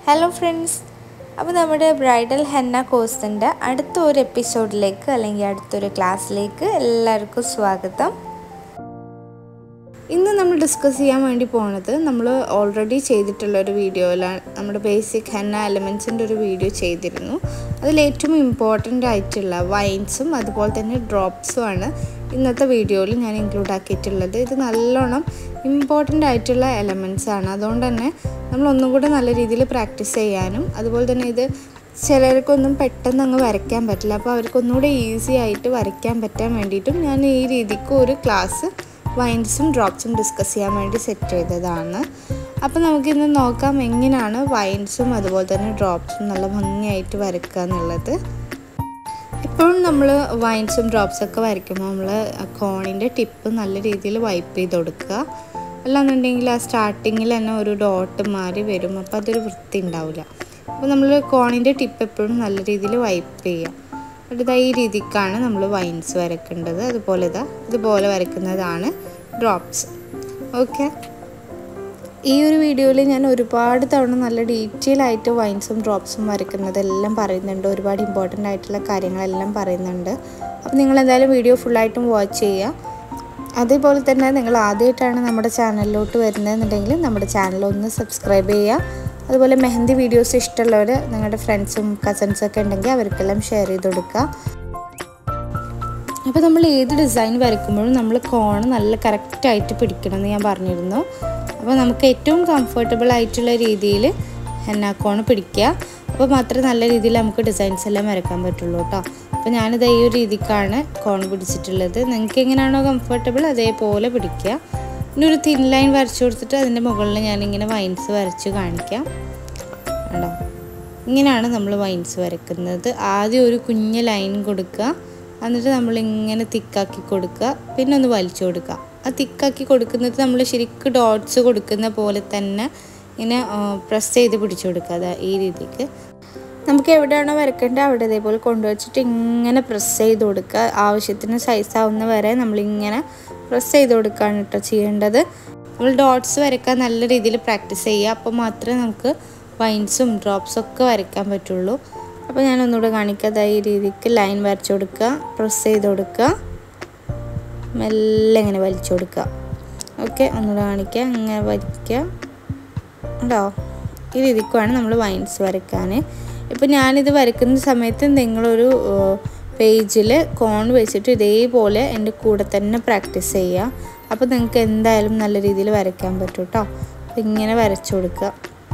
hello friends അപ്പോൾ നമ്മുടെ bridal henna കോഴ്സിൻ്റെ അടുത്ത ഒരു എപ്പിസോഡിലേക്ക് അല്ലെങ്കിൽ അടുത്തൊരു ക്ലാസ്സിലേക്ക് എല്ലാവർക്കും സ്വാഗതം ഇന്ന് നമ്മൾ ഡിസ്കസ് ചെയ്യാൻ വേണ്ടി പോണത് നമ്മൾ ഓൾറെഡി ചെയ്തിട്ടുള്ള ഒരു വീഡിയോയിലാണ് നമ്മുടെ ബേസിക് ഹെന്ന എലമെൻസിൻ്റെ ഒരു വീഡിയോ ചെയ്തിരുന്നു അതിൽ ഏറ്റവും ഇമ്പോർട്ടൻ്റ് ആയിട്ടുള്ള വൈൻസും അതുപോലെ തന്നെ ഡ്രോപ്സും ആണ് ഇന്നത്തെ വീഡിയോയിൽ ഞാൻ ഇൻക്ലൂഡ് ആക്കിയിട്ടുള്ളത് ഇത് നല്ലോണം ഇമ്പോർട്ടൻ്റ് ആയിട്ടുള്ള എലമെൻസ് ആണ് അതുകൊണ്ട് തന്നെ നമ്മൾ ഒന്നും കൂടെ നല്ല രീതിയിൽ പ്രാക്ടീസ് ചെയ്യാനും അതുപോലെ തന്നെ ഇത് ചിലർക്കൊന്നും പെട്ടെന്ന് അങ്ങ് വരയ്ക്കാൻ പറ്റില്ല അപ്പോൾ അവർക്ക് ഒന്നുകൂടെ ഈസി ആയിട്ട് വരയ്ക്കാൻ പറ്റാൻ വേണ്ടിയിട്ടും ഞാൻ ഈ രീതിക്ക് ഒരു ക്ലാസ് വൈൻസും ഡ്രോപ്സും ഡിസ്കസ് ചെയ്യാൻ വേണ്ടി സെറ്റ് ചെയ്തതാണ് അപ്പോൾ നമുക്കിന്ന് നോക്കാം എങ്ങനെയാണ് വൈൻസും അതുപോലെ തന്നെ ഡ്രോപ്സും നല്ല ഭംഗിയായിട്ട് വരയ്ക്കുക എന്നുള്ളത് ഇപ്പോഴും നമ്മൾ വൈൻസും ഡ്രോപ്സും ഒക്കെ വരയ്ക്കുമ്പോൾ നമ്മൾ കോണിൻ്റെ ടിപ്പ് നല്ല രീതിയിൽ വൈപ്പ് ചെയ്ത് കൊടുക്കുക അല്ലാന്നുണ്ടെങ്കിൽ ആ സ്റ്റാർട്ടിങ്ങിൽ തന്നെ ഒരു ഡോട്ട് മാറി വരും അപ്പോൾ അതൊരു വൃത്തി ഉണ്ടാവില്ല അപ്പോൾ നമ്മൾ കോണിൻ്റെ ടിപ്പ് എപ്പോഴും നല്ല രീതിയിൽ വൈപ്പ് ചെയ്യുക അടുത്ത ഈ രീതിക്കാണ് നമ്മൾ വൈൻസ് വരയ്ക്കേണ്ടത് അതുപോലെ ഇതാ ഇതുപോലെ വരയ്ക്കുന്നതാണ് ഡ്രോപ്സ് ഓക്കെ ഈ ഒരു വീഡിയോയിൽ ഞാൻ ഒരുപാട് തവണ നല്ല ഡീറ്റെയിൽ ആയിട്ട് വൈൻസും ഡ്രോപ്സും വരയ്ക്കുന്നതെല്ലാം പറയുന്നുണ്ട് ഒരുപാട് ഇമ്പോർട്ടൻ്റ് ആയിട്ടുള്ള കാര്യങ്ങളെല്ലാം പറയുന്നുണ്ട് അപ്പോൾ നിങ്ങൾ എന്തായാലും വീഡിയോ ഫുള്ളായിട്ടും വാച്ച് ചെയ്യുക അതേപോലെ തന്നെ നിങ്ങൾ ആദ്യമായിട്ടാണ് നമ്മുടെ ചാനലിലോട്ട് വരുന്നതെന്നുണ്ടെങ്കിൽ നമ്മുടെ ചാനൽ ഒന്ന് സബ്സ്ക്രൈബ് ചെയ്യുക അതുപോലെ മെഹന്തി വീഡിയോസ് ഇഷ്ടമുള്ളവർ നിങ്ങളുടെ ഫ്രണ്ട്സും കസിൻസും ഒക്കെ ഉണ്ടെങ്കിൽ അവർക്കെല്ലാം ഷെയർ ചെയ്ത് കൊടുക്കുക അപ്പോൾ നമ്മൾ ഏത് ഡിസൈൻ വരയ്ക്കുമ്പോഴും നമ്മൾ കോൺ നല്ല കറക്റ്റായിട്ട് പിടിക്കണം എന്ന് ഞാൻ പറഞ്ഞിരുന്നു അപ്പോൾ നമുക്ക് ഏറ്റവും കംഫർട്ടബിൾ ആയിട്ടുള്ള രീതിയിൽ ഹെന്ന കോൺ പിടിക്കുക അപ്പോൾ മാത്രമേ നല്ല രീതിയിൽ നമുക്ക് ഡിസൈൻസ് എല്ലാം വരയ്ക്കാൻ പറ്റുള്ളൂ കേട്ടോ അപ്പോൾ ഞാനിത് ഈ ഒരു രീതിക്കാണ് കോൺ പിടിച്ചിട്ടുള്ളത് നിങ്ങൾക്ക് എങ്ങനെയാണോ കംഫർട്ടബിൾ അതേപോലെ പിടിക്കുക പിന്നെ ഒരു തിൻ ലൈൻ വരച്ചു കൊടുത്തിട്ട് അതിൻ്റെ മുകളിൽ ഞാനിങ്ങനെ വൈൻസ് വരച്ച് കാണിക്കാം കണ്ടോ ഇങ്ങനെയാണ് നമ്മൾ വൈൻസ് വരയ്ക്കുന്നത് ആദ്യം ഒരു കുഞ്ഞ് ലൈൻ കൊടുക്കുക എന്നിട്ട് നമ്മളിങ്ങനെ തിക്കാക്കി കൊടുക്കുക പിന്നെ ഒന്ന് വലിച്ചു കൊടുക്കുക ആ തിക്കാക്കി കൊടുക്കുന്നത് നമ്മൾ ശരിക്കും ഡോട്ട്സ് കൊടുക്കുന്ന പോലെ തന്നെ ഇങ്ങനെ പ്രസ് ചെയ്ത് പിടിച്ചു കൊടുക്കുക അതാ ഈ രീതിക്ക് നമുക്ക് എവിടെയാണോ വരക്കേണ്ടത് അവിടെ ഇതേപോലെ കൊണ്ടുവച്ചിട്ട് ഇങ്ങനെ പ്രസ് ചെയ്ത് കൊടുക്കുക ആവശ്യത്തിന് സൈസ് ആവുന്ന വരെ നമ്മളിങ്ങനെ പ്രസ് ചെയ്ത് കൊടുക്കുകയാണ് കേട്ടോ ചെയ്യേണ്ടത് നമ്മൾ ഡോട്ട്സ് വരയ്ക്കാൻ നല്ല രീതിയിൽ പ്രാക്ടീസ് ചെയ്യുക അപ്പോൾ മാത്രമേ നമുക്ക് വൈൻസും ഡ്രോപ്സും ഒക്കെ വരയ്ക്കാൻ പറ്റുള്ളൂ അപ്പോൾ ഞാൻ ഒന്നുകൂടെ കാണിക്കാതെ ഈ രീതിക്ക് ലൈൻ വരച്ചു കൊടുക്കുക പ്രസ് ചെയ്ത് കൊടുക്കുക മെല്ലെ ഇങ്ങനെ വലിച്ചു കൊടുക്കുക ഓക്കെ ഒന്നുകൂടെ കാണിക്കുക ഇങ്ങനെ വലിക്കുക ഉണ്ടോ ഈ രീതിക്കുമാണ് നമ്മൾ വൈൻസ് വരയ്ക്കാൻ ഇപ്പോൾ ഞാനിത് വരയ്ക്കുന്ന സമയത്ത് നിങ്ങളൊരു പേജിൽ കോൺ വെച്ചിട്ട് ഇതേപോലെ എൻ്റെ കൂടെ തന്നെ പ്രാക്ടീസ് ചെയ്യുക അപ്പോൾ നിങ്ങൾക്ക് എന്തായാലും നല്ല രീതിയിൽ വരയ്ക്കാൻ പറ്റും കേട്ടോ അപ്പോൾ ഇങ്ങനെ വരച്ചു കൊടുക്കുക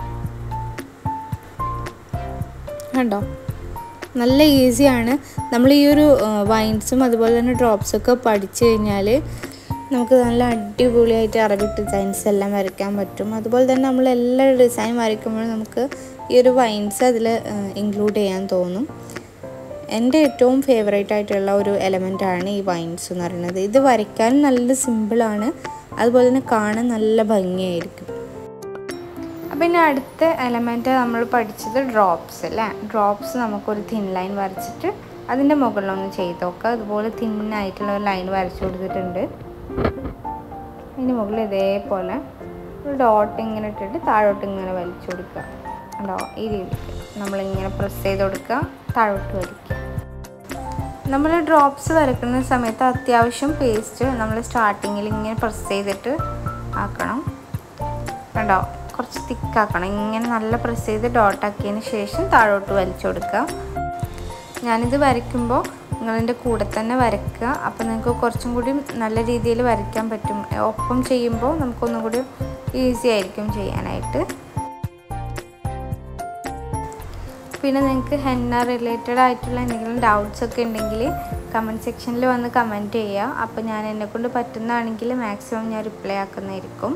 കണ്ടോ നല്ല ഈസിയാണ് നമ്മൾ ഈ ഒരു വൈൻസും അതുപോലെ തന്നെ ഡ്രോപ്സും ഒക്കെ പഠിച്ചു കഴിഞ്ഞാൽ നമുക്ക് നല്ല അടിപൊളിയായിട്ട് അറബിക് ഡിസൈൻസ് എല്ലാം വരയ്ക്കാൻ പറ്റും അതുപോലെ തന്നെ നമ്മൾ എല്ലാ ഡിസൈൻ വരയ്ക്കുമ്പോഴും നമുക്ക് ഈ ഒരു വൈൻസ് അതിൽ ഇൻക്ലൂഡ് ചെയ്യാൻ തോന്നും എൻ്റെ ഏറ്റവും ഫേവറേറ്റ് ആയിട്ടുള്ള ഒരു എലമെൻ്റാണ് ഈ വൈൻസ് എന്ന് പറയുന്നത് ഇത് വരയ്ക്കാൻ നല്ല സിമ്പിളാണ് അതുപോലെ തന്നെ കാണാൻ നല്ല ഭംഗിയായിരിക്കും അപ്പം ഇനി അടുത്ത എലമെൻറ്റ് നമ്മൾ പഠിച്ചത് ഡ്രോപ്സ് അല്ലേ ഡ്രോപ്സ് നമുക്കൊരു തിൻ ലൈൻ വരച്ചിട്ട് അതിൻ്റെ മുകളിലൊന്ന് ചെയ്ത് നോക്കുക അതുപോലെ തിന്നായിട്ടുള്ള ഒരു ലൈൻ വരച്ചു കൊടുത്തിട്ടുണ്ട് അതിൻ്റെ മുകളിൽ ഇതേപോലെ ഒരു ഡോട്ട് ഇങ്ങനെ ഇട്ടിട്ട് താഴോട്ട് ഇങ്ങനെ വലിച്ചു കൊടുക്കുക ഉണ്ടോ ഈ രീതിക്ക് നമ്മളിങ്ങനെ പ്രസ് ചെയ്ത് കൊടുക്കുക താഴോട്ട് വലിക്കുക നമ്മൾ ഡ്രോപ്സ് വരയ്ക്കുന്ന സമയത്ത് അത്യാവശ്യം പേസ്റ്റ് നമ്മൾ സ്റ്റാർട്ടിങ്ങിൽ ഇങ്ങനെ പ്രസ് ചെയ്തിട്ട് ആക്കണം കണ്ടോ കുറച്ച് തിക്കാക്കണം ഇങ്ങനെ നല്ല പ്രസ് ചെയ്ത് ഡോട്ടാക്കിയതിന് ശേഷം താഴോട്ട് വലിച്ചു കൊടുക്കുക ഞാനിത് വരയ്ക്കുമ്പോൾ നിങ്ങളതിൻ്റെ കൂടെ തന്നെ വരയ്ക്കുക അപ്പോൾ നിങ്ങൾക്ക് കുറച്ചും കൂടി നല്ല രീതിയിൽ വരയ്ക്കാൻ പറ്റും ഒപ്പം ചെയ്യുമ്പോൾ നമുക്കൊന്നും കൂടി ഈസി ആയിരിക്കും ചെയ്യാനായിട്ട് പിന്നെ നിങ്ങൾക്ക് ഹെന്ന റിലേറ്റഡ് ആയിട്ടുള്ള എന്തെങ്കിലും ഡൗട്ട്സ് ഒക്കെ ഉണ്ടെങ്കിൽ കമൻറ്റ് സെക്ഷനിൽ വന്ന് കമൻറ്റ് ചെയ്യുക അപ്പോൾ ഞാൻ എന്നെക്കൊണ്ട് പറ്റുന്നതാണെങ്കിൽ മാക്സിമം ഞാൻ റിപ്ലൈ ആക്കുന്നതായിരിക്കും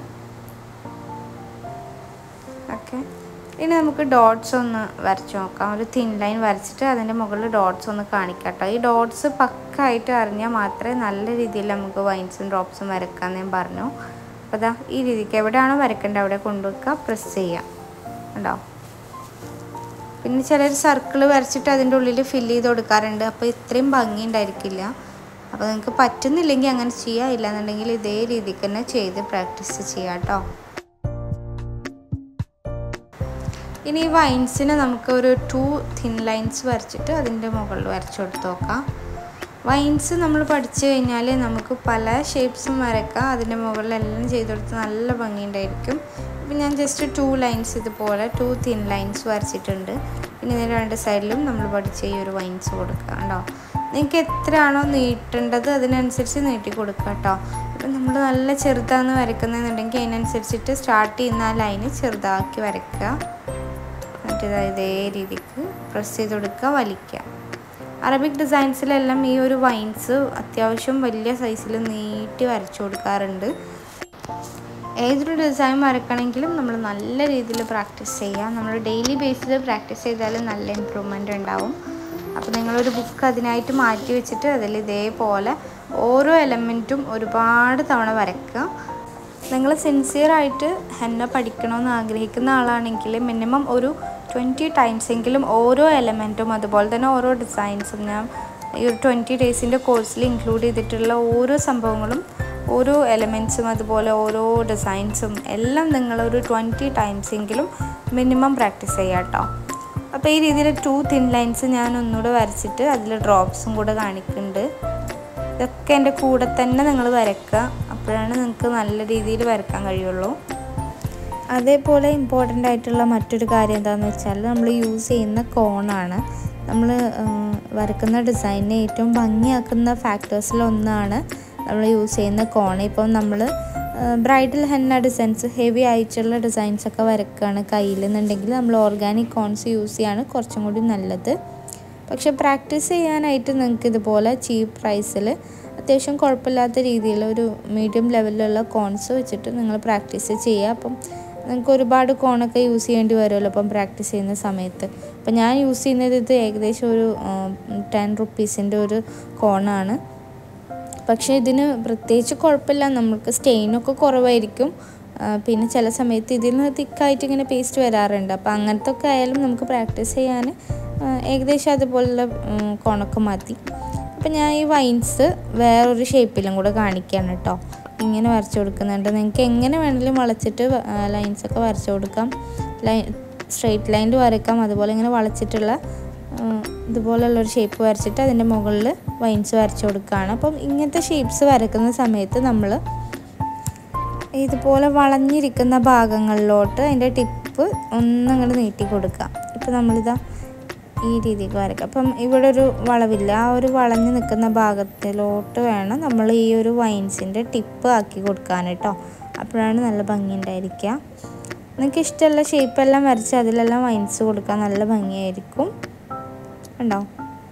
ഓക്കെ ഇനി നമുക്ക് ഡോട്ട്സ് ഒന്ന് വരച്ച് നോക്കാം ഒരു തിൻ ലൈൻ വരച്ചിട്ട് അതിൻ്റെ മുകളിൽ ഡോട്ട്സ് ഒന്ന് കാണിക്കാം കേട്ടോ ഈ ഡോട്ട്സ് പക്കായിട്ട് അറിഞ്ഞാൽ മാത്രമേ നല്ല രീതിയിൽ നമുക്ക് വൈൻസും ഡ്രോപ്സും വരക്കാമെന്ന് ഞാൻ പറഞ്ഞു അപ്പോൾ അതാ ഈ രീതിക്ക് എവിടെയാണോ വരക്കേണ്ടത് അവിടെ കൊണ്ടുവെക്കുക പ്രസ് ചെയ്യാം ഉണ്ടോ പിന്നെ ചിലർ സർക്കിൾ വരച്ചിട്ട് അതിൻ്റെ ഉള്ളിൽ ഫില്ല് ചെയ്ത് കൊടുക്കാറുണ്ട് അപ്പോൾ ഇത്രയും ഭംഗി ഉണ്ടായിരിക്കില്ല അപ്പോൾ നിങ്ങൾക്ക് പറ്റുന്നില്ലെങ്കിൽ അങ്ങനെ ചെയ്യുക ഇല്ലാന്നുണ്ടെങ്കിൽ ഇതേ രീതിക്ക് തന്നെ ചെയ്ത് പ്രാക്ടീസ് ചെയ്യാം കേട്ടോ ഇനി ഈ വൈൻസിന് നമുക്ക് ഒരു ടു തിൻ ലൈൻസ് വരച്ചിട്ട് അതിൻ്റെ മുകളിൽ വരച്ചു കൊടുത്ത് നോക്കാം വൈൻസ് നമ്മൾ പഠിച്ചു കഴിഞ്ഞാൽ നമുക്ക് പല ഷേപ്സും വരക്കാം അതിൻ്റെ മുകളിലെല്ലാം ചെയ്ത് കൊടുത്ത് നല്ല ഭംഗിയുണ്ടായിരിക്കും ഇപ്പം ഞാൻ ജസ്റ്റ് ടു ലൈൻസ് ഇതുപോലെ ടു തിൻ ലൈൻസ് വരച്ചിട്ടുണ്ട് പിന്നെ ഇതിൻ്റെ രണ്ട് സൈഡിലും നമ്മൾ പഠിച്ച ഈ ഒരു വൈൻസ് കൊടുക്കുക കേട്ടോ നിങ്ങൾക്ക് എത്രയാണോ നീട്ടേണ്ടത് അതിനനുസരിച്ച് നീട്ടി കൊടുക്കുക കേട്ടോ ഇപ്പം നമ്മൾ നല്ല ചെറുതാന്ന് വരക്കുന്നതെന്നുണ്ടെങ്കിൽ അതിനനുസരിച്ചിട്ട് സ്റ്റാർട്ട് ചെയ്യുന്ന ആ ലൈന് ചെറുതാക്കി വരയ്ക്കുക എന്നിട്ട് ഇതാ ഇതേ രീതിക്ക് പ്രസ് ചെയ്ത് കൊടുക്കുക വലിക്കുക അറബിക് ഡിസൈൻസിലെല്ലാം ഈ ഒരു വൈൻസ് അത്യാവശ്യം വലിയ സൈസിൽ നീട്ടി വരച്ചു കൊടുക്കാറുണ്ട് ഏതൊരു ഡിസൈൻ വരക്കണമെങ്കിലും നമ്മൾ നല്ല രീതിയിൽ പ്രാക്ടീസ് ചെയ്യുക നമ്മൾ ഡെയിലി ബേസിൽ പ്രാക്ടീസ് ചെയ്താൽ നല്ല ഇമ്പ്രൂവ്മെൻ്റ് ഉണ്ടാവും അപ്പോൾ നിങ്ങളൊരു ബുക്ക് അതിനായിട്ട് മാറ്റി വെച്ചിട്ട് അതിൽ ഇതേപോലെ ഓരോ എലമെൻറ്റും ഒരുപാട് തവണ വരയ്ക്കുക നിങ്ങൾ സിൻസിയറായിട്ട് ഹെന്ന പഠിക്കണമെന്ന് ആഗ്രഹിക്കുന്ന ആളാണെങ്കിൽ മിനിമം ഒരു ട്വൻറ്റി ടൈംസ് എങ്കിലും ഓരോ എലമെൻറ്റും അതുപോലെ തന്നെ ഓരോ ഡിസൈൻസും ഞാൻ ഈ ഒരു ട്വൻറ്റി ഡേയ്സിൻ്റെ കോഴ്സിൽ ഇൻക്ലൂഡ് ചെയ്തിട്ടുള്ള ഓരോ സംഭവങ്ങളും ഓരോ എലമെൻസും അതുപോലെ ഓരോ ഡിസൈൻസും എല്ലാം നിങ്ങളൊരു ട്വൻറ്റി ടൈംസ് എങ്കിലും മിനിമം പ്രാക്ടീസ് ചെയ്യുക കേട്ടോ അപ്പോൾ ഈ രീതിയിൽ ടു തിൻ ലൈൻസ് ഞാൻ ഒന്നുകൂടെ വരച്ചിട്ട് അതിൽ ഡ്രോപ്സും കൂടെ കാണിക്കുന്നുണ്ട് ഇതൊക്കെ എൻ്റെ കൂടെ തന്നെ നിങ്ങൾ വരയ്ക്കുക അപ്പോഴാണ് നിങ്ങൾക്ക് നല്ല രീതിയിൽ വരയ്ക്കാൻ കഴിയുള്ളൂ അതേപോലെ ഇമ്പോർട്ടൻ്റ് ആയിട്ടുള്ള മറ്റൊരു കാര്യം എന്താണെന്ന് വെച്ചാൽ നമ്മൾ യൂസ് ചെയ്യുന്ന കോണാണ് നമ്മൾ വരക്കുന്ന ഡിസൈനിനെ ഏറ്റവും ഭംഗിയാക്കുന്ന ഫാക്ടേഴ്സിൽ ഒന്നാണ് നമ്മൾ യൂസ് ചെയ്യുന്ന കോൺ ഇപ്പം നമ്മൾ ബ്രൈഡൽ ഹെന്ന ഡിസൈൻസ് ഹെവി ആയിട്ടുള്ള ഡിസൈൻസ് ഒക്കെ വരക്കുകയാണ് കയ്യിൽ എന്നുണ്ടെങ്കിൽ നമ്മൾ ഓർഗാനിക് കോൺസ് യൂസ് ചെയ്യാണ് കുറച്ചും കൂടി നല്ലത് പക്ഷേ പ്രാക്ടീസ് ചെയ്യാനായിട്ട് നിങ്ങൾക്ക് ഇതുപോലെ ചീപ്പ് പ്രൈസിൽ അത്യാവശ്യം കുഴപ്പമില്ലാത്ത രീതിയിൽ ഒരു മീഡിയം ലെവലിലുള്ള കോൺസ് വെച്ചിട്ട് നിങ്ങൾ പ്രാക്ടീസ് ചെയ്യുക അപ്പം നിങ്ങൾക്ക് ഒരുപാട് കോണൊക്കെ യൂസ് ചെയ്യേണ്ടി വരുമല്ലോ അപ്പം പ്രാക്ടീസ് ചെയ്യുന്ന സമയത്ത് അപ്പം ഞാൻ യൂസ് ചെയ്യുന്നത് ഇത് ഏകദേശം ഒരു ടെൻ റുപ്പീസിൻ്റെ ഒരു കോണാണ് പക്ഷേ ഇതിന് പ്രത്യേകിച്ച് കുഴപ്പമില്ല നമുക്ക് സ്റ്റെയിനൊക്കെ കുറവായിരിക്കും പിന്നെ ചില സമയത്ത് ഇതിൽ നിന്ന് തിക്കായിട്ട് ഇങ്ങനെ പേസ്റ്റ് വരാറുണ്ട് അപ്പോൾ അങ്ങനത്തെ ഒക്കെ ആയാലും നമുക്ക് പ്രാക്ടീസ് ചെയ്യാൻ ഏകദേശം അതുപോലുള്ള കോണൊക്കെ മതി അപ്പോൾ ഞാൻ ഈ വൈൻസ് വേറൊരു ഷേപ്പിലും കൂടെ കാണിക്കുകയാണ് കേട്ടോ ഇങ്ങനെ വരച്ചു കൊടുക്കുന്നുണ്ട് നിങ്ങൾക്ക് എങ്ങനെ വേണമെങ്കിലും വളച്ചിട്ട് ലൈൻസൊക്കെ വരച്ചു കൊടുക്കാം ലൈൻ സ്ട്രെയിറ്റ് ലൈനിൽ വരയ്ക്കാം അതുപോലെ ഇങ്ങനെ വളച്ചിട്ടുള്ള ഇതുപോലുള്ളൊരു ഷേപ്പ് വരച്ചിട്ട് അതിൻ്റെ മുകളിൽ വൈൻസ് വരച്ചു കൊടുക്കുകയാണ് അപ്പം ഇങ്ങനത്തെ ഷേപ്സ് വരക്കുന്ന സമയത്ത് നമ്മൾ ഇതുപോലെ വളഞ്ഞിരിക്കുന്ന ഭാഗങ്ങളിലോട്ട് അതിൻ്റെ ടിപ്പ് ഒന്നങ്ങോട്ട് നീട്ടി കൊടുക്കുക ഇപ്പം നമ്മളിതാ ഈ രീതിക്ക് വരയ്ക്കുക അപ്പം ഇവിടെ ഒരു വളവില്ല ആ ഒരു വളഞ്ഞ് നിൽക്കുന്ന ഭാഗത്തിലോട്ട് വേണം നമ്മൾ ഈ ഒരു വൈൻസിൻ്റെ ടിപ്പ് ആക്കി കൊടുക്കാൻ കേട്ടോ അപ്പോഴാണ് നല്ല ഭംഗി ഉണ്ടായിരിക്കുക നിങ്ങൾക്ക് ഇഷ്ടമുള്ള ഷേപ്പെല്ലാം വരച്ച് അതിലെല്ലാം വൈൻസ് കൊടുക്കാൻ നല്ല ഭംഗിയായിരിക്കും ഉണ്ടോ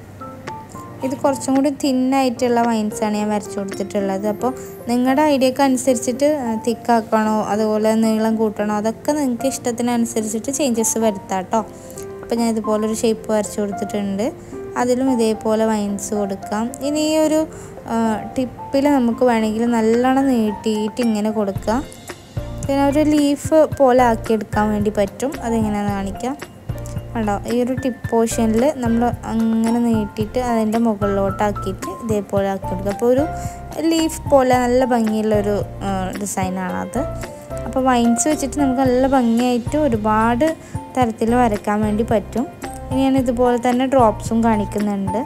ഇത് കുറച്ചും കൂടി തിന്നായിട്ടുള്ള വൈൻസാണ് ഞാൻ വരച്ചു കൊടുത്തിട്ടുള്ളത് അപ്പോൾ നിങ്ങളുടെ ഐഡിയക്ക് അനുസരിച്ചിട്ട് തിക്കാക്കണോ അതുപോലെ നീളം കൂട്ടണോ അതൊക്കെ നിങ്ങൾക്ക് ഇഷ്ടത്തിനനുസരിച്ചിട്ട് ചേഞ്ചസ് വരുത്താം കേട്ടോ അപ്പോൾ ഞാൻ ഇതുപോലൊരു ഷേപ്പ് വരച്ചു കൊടുത്തിട്ടുണ്ട് അതിലും ഇതേപോലെ വൈൻസ് കൊടുക്കാം ഇനി ഈ ഒരു ടിപ്പിൽ നമുക്ക് വേണമെങ്കിൽ നല്ലോണം നീട്ടിയിട്ട് ഇങ്ങനെ കൊടുക്കാം പിന്നെ ഒരു ലീഫ് പോലെ ആക്കിയെടുക്കാൻ വേണ്ടി പറ്റും അതെങ്ങനെയാണെന്ന് കാണിക്കാം കണ്ടോ ഈ ഒരു ടിപ്പ് പോർഷനിൽ നമ്മൾ അങ്ങനെ നീട്ടിയിട്ട് അതിൻ്റെ മുകളിലോട്ടാക്കിയിട്ട് ഇതേപോലെ ആക്കി കൊടുക്കുക അപ്പോൾ ഒരു ലീഫ് പോലെ നല്ല ഭംഗിയുള്ളൊരു ഡിസൈനാണ് അത് അപ്പോൾ വൈൻസ് വെച്ചിട്ട് നമുക്ക് നല്ല ഭംഗിയായിട്ട് ഒരുപാട് തരത്തിൽ വരയ്ക്കാൻ വേണ്ടി പറ്റും ഇനി ഞാൻ ഇതുപോലെ തന്നെ ഡ്രോപ്സും കാണിക്കുന്നുണ്ട്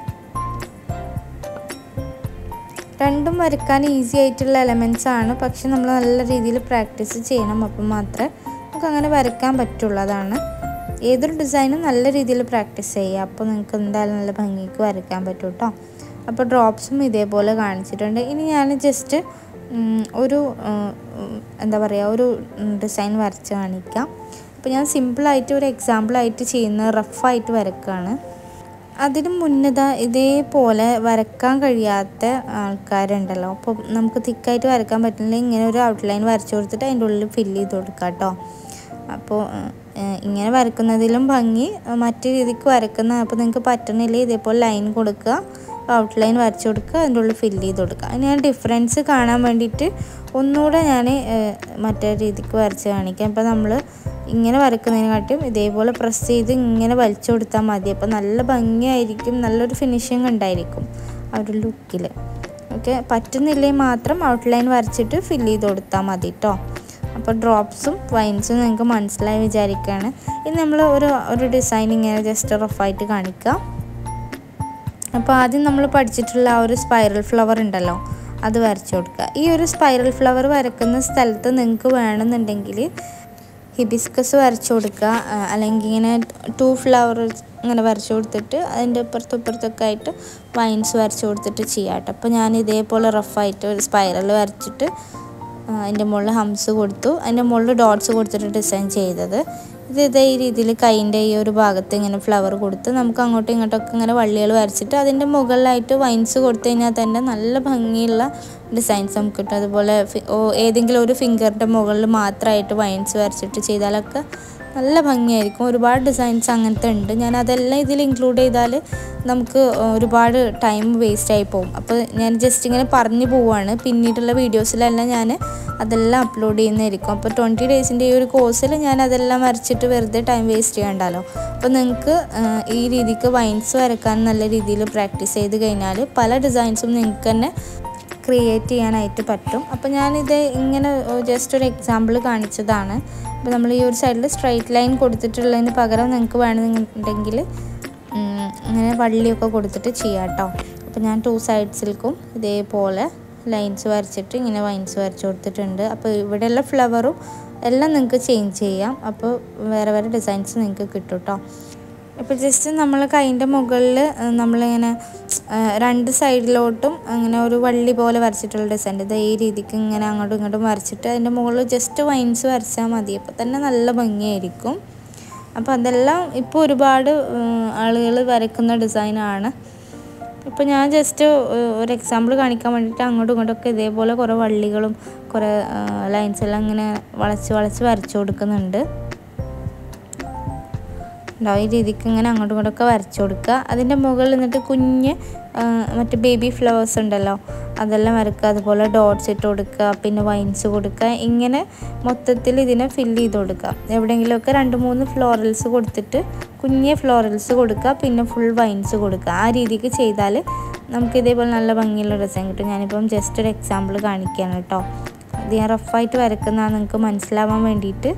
രണ്ടും വരയ്ക്കാൻ ഈസി ആയിട്ടുള്ള എലമെൻറ്റ്സ് ആണ് പക്ഷെ നമ്മൾ നല്ല രീതിയിൽ പ്രാക്ടീസ് ചെയ്യണം അപ്പം മാത്രമേ നമുക്ക് അങ്ങനെ വരയ്ക്കാൻ പറ്റുള്ളൂ അതാണ് ഏതൊരു ഡിസൈനും നല്ല രീതിയിൽ പ്രാക്ടീസ് ചെയ്യുക അപ്പോൾ നിങ്ങൾക്ക് എന്തായാലും നല്ല ഭംഗിക്ക് വരയ്ക്കാൻ പറ്റും കേട്ടോ അപ്പോൾ ഡ്രോപ്സും ഇതേപോലെ കാണിച്ചിട്ടുണ്ട് ഇനി ഞാൻ ജസ്റ്റ് ഒരു എന്താ പറയുക ഒരു ഡിസൈൻ വരച്ച് കാണിക്കാം അപ്പോൾ ഞാൻ സിമ്പിളായിട്ട് ഒരു എക്സാമ്പിളായിട്ട് ചെയ്യുന്ന റഫായിട്ട് വരക്കുകയാണ് അതിന് മുന്നത ഇതേപോലെ വരക്കാൻ കഴിയാത്ത ആൾക്കാരുണ്ടല്ലോ അപ്പോൾ നമുക്ക് തിക്കായിട്ട് വരക്കാൻ പറ്റില്ല ഇങ്ങനെ ഒരു ഔട്ട്ലൈൻ വരച്ചു കൊടുത്തിട്ട് അതിൻ്റെ ഉള്ളിൽ ഫില്ല് ചെയ്ത് കൊടുക്കാം കേട്ടോ അപ്പോൾ ഇങ്ങനെ വരക്കുന്നതിലും ഭംഗി മറ്റു രീതിക്ക് വരക്കുന്ന അപ്പോൾ നിങ്ങൾക്ക് പറ്റണില്ല ഇതേപോലെ ലൈൻ കൊടുക്കുക ഔട്ട്ലൈൻ വരച്ചു കൊടുക്കുക അതിൻ്റെ ഉള്ളിൽ ഫില്ല് ചെയ്ത് കൊടുക്കുക അതിന് ഞാൻ ഡിഫറൻസ് കാണാൻ വേണ്ടിയിട്ട് ഒന്നുകൂടെ ഞാൻ മറ്റേ രീതിക്ക് വരച്ച് കാണിക്കാം ഇപ്പോൾ നമ്മൾ ഇങ്ങനെ വരക്കുന്നതിനെക്കാട്ടും ഇതേപോലെ പ്രസ് ചെയ്ത് ഇങ്ങനെ വലിച്ചു കൊടുത്താൽ മതി അപ്പോൾ നല്ല ഭംഗിയായിരിക്കും നല്ലൊരു ഫിനിഷിങ് ഉണ്ടായിരിക്കും ആ ഒരു ലുക്കിൽ ഓക്കെ പറ്റുന്നില്ലെങ്കിൽ മാത്രം ഔട്ട്ലൈൻ വരച്ചിട്ട് ഫില്ല് ചെയ്ത് കൊടുത്താൽ മതി കേട്ടോ അപ്പോൾ ഡ്രോപ്സും വൈൻസും നിങ്ങൾക്ക് മനസ്സിലായി വിചാരിക്കുകയാണ് ഇനി നമ്മൾ ഒരു ഒരു ഡിസൈൻ ഇങ്ങനെ ജസ്റ്റ് റഫായിട്ട് കാണിക്കാം അപ്പോൾ ആദ്യം നമ്മൾ പഠിച്ചിട്ടുള്ള ആ ഒരു സ്പൈറൽ ഫ്ലവർ ഉണ്ടല്ലോ അത് വരച്ചു കൊടുക്കുക ഈ ഒരു സ്പൈറൽ ഫ്ലവർ വരക്കുന്ന സ്ഥലത്ത് നിങ്ങൾക്ക് വേണമെന്നുണ്ടെങ്കിൽ ഹിബിസ്കസ് വരച്ചു കൊടുക്കുക ആ, അല്ലെങ്കിൽ ഇങ്ങനെ ടു ഫ്ലവർ ഇങ്ങനെ വരച്ചു കൊടുത്തിട്ട് അതിൻ്റെ ഇപ്പുറത്തും ഇപ്പുറത്തൊക്കെ ആയിട്ട് വൈൻസ് വരച്ചു കൊടുത്തിട്ട് ചെയ്യാം കേട്ടോ അപ്പോൾ ഞാൻ ഇതേപോലെ റഫായിട്ട് ഒരു സ്പൈറൽ വരച്ചിട്ട് ആ, അതിൻ്റെ മുകളിൽ ഹംസ് കൊടുത്തു അതിൻ്റെ മുകളിൽ ഡോട്ട്സ് കൊടുത്തിട്ട് ഡിസൈൻ ചെയ്തത് ഇത് ഇതേ ഈ രീതിയിൽ കൈൻ്റെ ഈ ഒരു ഭാഗത്ത് ഇങ്ങനെ ഫ്ലവർ കൊടുത്ത് നമുക്ക് അങ്ങോട്ടും ഇങ്ങോട്ടൊക്കെ ഇങ്ങനെ വള്ളികൾ വരച്ചിട്ട് അതിൻ്റെ മുകളിലായിട്ട് വൈൻസ് കൊടുത്തു കഴിഞ്ഞാൽ തന്നെ നല്ല ഭംഗിയുള്ള ഡിസൈൻസ് നമുക്ക് കിട്ടും അതുപോലെ ഫി- ഓ ഏതെങ്കിലും ഒരു ഫിംഗറിൻ്റെ മുകളിൽ മാത്രമായിട്ട് വൈൻസ് വരച്ചിട്ട് ചെയ്താലൊക്കെ നല്ല ഭംഗിയായിരിക്കും ഒരുപാട് ഡിസൈൻസ് അങ്ങനത്തെ ഉണ്ട് ഞാൻ അതെല്ലാം ഇതിൽ ഇൻക്ലൂഡ് ചെയ്താൽ നമുക്ക് ഒരുപാട് ടൈം വേസ്റ്റ് ആയി പോകും അപ്പോൾ ഞാൻ ജസ്റ്റ് ഇങ്ങനെ പറഞ്ഞു പോവാണ് പിന്നീടുള്ള വീഡിയോസിലെല്ലാം ഞാൻ അതെല്ലാം അപ്ലോഡ് ചെയ്യുന്നതായിരിക്കും അപ്പോൾ ട്വൻറ്റി ഡേയ്സിൻ്റെ ഈ ഒരു കോഴ്സിൽ ഞാൻ അതെല്ലാം വരച്ചിട്ട് വെറുതെ ടൈം വേസ്റ്റ് ചെയ്യണ്ടല്ലോ അപ്പോൾ നിങ്ങൾക്ക് ഈ രീതിക്ക് വൈൻസ് വരക്കാൻ നല്ല രീതിയിൽ പ്രാക്ടീസ് ചെയ്ത് കഴിഞ്ഞാൽ പല ഡിസൈൻസും നിങ്ങൾക്ക് തന്നെ ക്രിയേറ്റ് ചെയ്യാനായിട്ട് പറ്റും അപ്പോൾ ഞാനിത് ഇങ്ങനെ ജസ്റ്റ് ഒരു എക്സാമ്പിൾ കാണിച്ചതാണ് അപ്പോൾ നമ്മൾ ഈ ഒരു സൈഡിൽ സ്ട്രൈറ്റ് ലൈൻ കൊടുത്തിട്ടുള്ളതിന് പകരം നിങ്ങൾക്ക് വേണമെന്നുണ്ടെങ്കിൽ ഉം, അങ്ങനെ വള്ളിയൊക്കെ കൊടുത്തിട്ട് ചെയ്യാം കേട്ടോ അപ്പോൾ ഞാൻ ടു സൈഡ്സിൽക്കും ഇതേപോലെ ലൈൻസ് വരച്ചിട്ട് ഇങ്ങനെ വൈൻസ് വരച്ച് കൊടുത്തിട്ടുണ്ട് അപ്പോൾ ഇവിടെയുള്ള ഫ്ലവറും എല്ലാം നിങ്ങൾക്ക് ചേഞ്ച് ചെയ്യാം അപ്പോൾ വേറെ വേറെ ഡിസൈൻസ് നിങ്ങൾക്ക് കിട്ടും കേട്ടോ ഇപ്പോൾ ജസ്റ്റ് നമ്മൾ കൈൻ്റെ മുകളിൽ നമ്മളിങ്ങനെ ആ, രണ്ട് സൈഡിലോട്ടും അങ്ങനെ ഒരു വള്ളി പോലെ വരച്ചിട്ടുള്ള ഡിസൈൻ ഇത് ഈ രീതിക്ക് ഇങ്ങനെ അങ്ങോട്ടും ഇങ്ങോട്ടും വരച്ചിട്ട് അതിൻ്റെ മുകളിൽ ജസ്റ്റ് വൈൻസ് വരച്ചാൽ മതി അപ്പോൾ തന്നെ നല്ല ഭംഗിയായിരിക്കും അപ്പോൾ അതെല്ലാം ഇപ്പോൾ ഒരുപാട് ആളുകൾ വരയ്ക്കുന്ന ഡിസൈനാണ് ഇപ്പോൾ ഞാൻ ജസ്റ്റ് ഒരു എക്സാമ്പിൾ കാണിക്കാൻ വേണ്ടിയിട്ട് അങ്ങോട്ടും ഇങ്ങോട്ടൊക്കെ ഇതേപോലെ കുറേ വള്ളികളും കുറേ ലൈൻസ് എല്ലാം ഇങ്ങനെ വളച്ച് വളച്ച് വരച്ചു കൊടുക്കുന്നുണ്ട് ഉണ്ടാവും ഈ രീതിക്ക് ഇങ്ങനെ അങ്ങോട്ടും ഇങ്ങോട്ടൊക്കെ വരച്ചു കൊടുക്കുക അതിൻ്റെ മുകളിൽ നിന്നിട്ട് കുഞ്ഞ് ആ, മറ്റേ ബേബി ഫ്ലവേഴ്സ് ഉണ്ടല്ലോ അതെല്ലാം വരക്കുക അതുപോലെ ഡോട്ട്സ് ഇട്ട് കൊടുക്കുക പിന്നെ വൈൻസ് കൊടുക്കുക ഇങ്ങനെ മൊത്തത്തിൽ ഇതിനെ ഫില്ല് ചെയ്ത് കൊടുക്കുക എവിടെയെങ്കിലുമൊക്കെ രണ്ട് മൂന്ന് ഫ്ലോറൽസ് കൊടുത്തിട്ട് കുഞ്ഞ് ഫ്ലോറൽസ് കൊടുക്കുക പിന്നെ ഫുൾ വൈൻസ് കൊടുക്കുക ആ രീതിക്ക് ചെയ്താൽ നമുക്ക് ഇതേപോലെ നല്ല ഭംഗിയുള്ള ഡിസൈൻ കിട്ടും ഞാനിപ്പം ജസ്റ്റ് ഒരു എക്സാമ്പിൾ കാണിക്കുകയാണ് കേട്ടോ അത് ഞാൻ റഫായിട്ട് വരക്കുന്നതാണ് നിങ്ങൾക്ക് മനസ്സിലാവാൻ വേണ്ടിയിട്ട്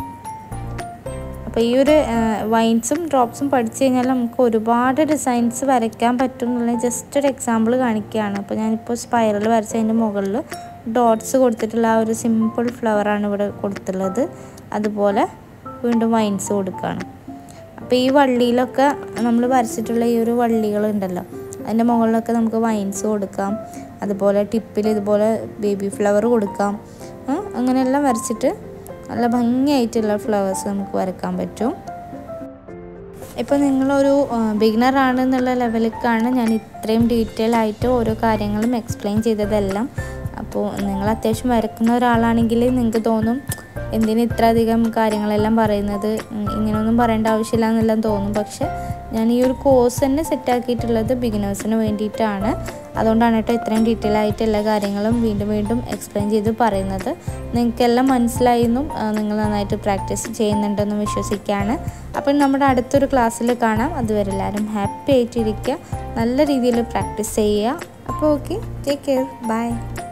അപ്പോൾ ഈ ഒരു വൈൻസും ഡ്രോപ്സും പഠിച്ചു കഴിഞ്ഞാൽ നമുക്ക് ഒരുപാട് ഡിസൈൻസ് വരയ്ക്കാൻ പറ്റും എന്നുള്ള ജസ്റ്റ് ഒരു എക്സാമ്പിൾ കാണിക്കുകയാണ് അപ്പോൾ ഞാനിപ്പോൾ സ്പൈറൽ വരച്ചതിൻ്റെ മുകളിൽ ഡോട്ട്സ് കൊടുത്തിട്ടുള്ള ആ ഒരു സിമ്പിൾ ഫ്ലവറാണ് ഇവിടെ കൊടുത്തുള്ളത് അതുപോലെ വീണ്ടും വൈൻസ് കൊടുക്കുകയാണ് അപ്പോൾ ഈ വള്ളിയിലൊക്കെ നമ്മൾ വരച്ചിട്ടുള്ള ഈ ഒരു വള്ളികളുണ്ടല്ലോ അതിൻ്റെ മുകളിലൊക്കെ നമുക്ക് വൈൻസ് കൊടുക്കാം അതുപോലെ ടിപ്പിൽ ഇതുപോലെ ബേബി ഫ്ലവർ കൊടുക്കാം ആ, അങ്ങനെയെല്ലാം വരച്ചിട്ട് നല്ല ഭംഗിയായിട്ടുള്ള ഫ്ലവേഴ്സ് നമുക്ക് വരയ്ക്കാൻ പറ്റും ഇപ്പോൾ നിങ്ങളൊരു ബിഗിനർ ആണെന്നുള്ള ലെവലിലേക്കാണ് ഞാൻ ഇത്രയും ഡീറ്റെയിൽ ആയിട്ട് ഓരോ കാര്യങ്ങളും എക്സ്പ്ലെയിൻ ചെയ്തതെല്ലാം അപ്പോൾ നിങ്ങൾ അത്യാവശ്യം വരക്കുന്ന ഒരാളാണെങ്കിൽ നിങ്ങൾക്ക് തോന്നും എന്തിന് ഇത്ര അധികം കാര്യങ്ങളെല്ലാം പറയുന്നത് ഉം, ഇങ്ങനെയൊന്നും പറയേണ്ട ആവശ്യമില്ല എന്നെല്ലാം തോന്നും പക്ഷെ ഞാൻ ഈ ഒരു കോഴ്സ് തന്നെ സെറ്റാക്കിയിട്ടുള്ളത് ബിഗിനേഴ്സിന് വേണ്ടിയിട്ടാണ് അതുകൊണ്ടാണ് കേട്ടോ ഇത്രയും ഡീറ്റെയിൽ ആയിട്ട് എല്ലാ കാര്യങ്ങളും വീണ്ടും വീണ്ടും എക്സ്പ്ലെയിൻ ചെയ്ത് പറയുന്നത് നിങ്ങൾക്കെല്ലാം മനസ്സിലായെന്നും ആ, നിങ്ങൾ നന്നായിട്ട് പ്രാക്ടീസ് ചെയ്യുന്നുണ്ടെന്നും വിശ്വസിക്കുകയാണ് അപ്പം നമ്മുടെ അടുത്തൊരു ക്ലാസ്സിൽ കാണാം അതുവരെ എല്ലാവരും ഹാപ്പി ആയിട്ടിരിക്കുക നല്ല രീതിയിൽ പ്രാക്ടീസ് ചെയ്യുക അപ്പോൾ ഓക്കെ ടേക്ക് കെയർ ബൈ